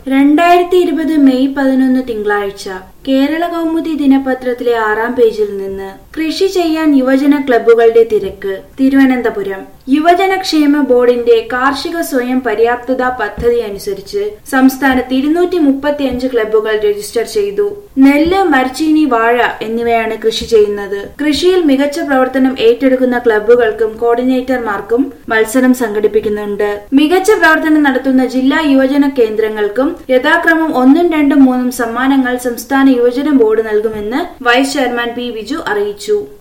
രണ്ടായിരത്തി ഇരുപത് മെയ് പതിനൊന്ന് തിങ്കളാഴ്ച കേരള കൗമുദി ദിനപത്രത്തിലെ ആറാം പേജിൽ നിന്ന് കൃഷി ചെയ്യാൻ യുവജന ക്ലബ്ബുകളുടെ തിരക്ക് തിരുവനന്തപുരം യുവജന ക്ഷേമ ബോർഡിന്റെ കാർഷിക സ്വയം പര്യാപ്തത പദ്ധതി അനുസരിച്ച് സംസ്ഥാനത്ത് ഇരുന്നൂറ്റി മുപ്പത്തിയഞ്ച് ക്ലബ്ബുകൾ രജിസ്റ്റർ ചെയ്തു നെല്ല് മരച്ചീനി വാഴ എന്നിവയാണ് കൃഷി ചെയ്യുന്നത് കൃഷിയിൽ മികച്ച പ്രവർത്തനം ഏറ്റെടുക്കുന്ന ക്ലബ്ബുകൾക്കും കോർഡിനേറ്റർമാർക്കും മത്സരം സംഘടിപ്പിക്കുന്നുണ്ട് മികച്ച പ്രവർത്തനം നടത്തുന്ന ജില്ലാ യുവജന കേന്ദ്രങ്ങൾക്കും യഥാക്രമം ഒന്നും രണ്ടും മൂന്നും സമ്മാനങ്ങൾ സംസ്ഥാന യുവജന ബോർഡ് നൽകുമെന്ന് വൈസ് ചെയർമാൻ പി വിജു അറിയിച്ചു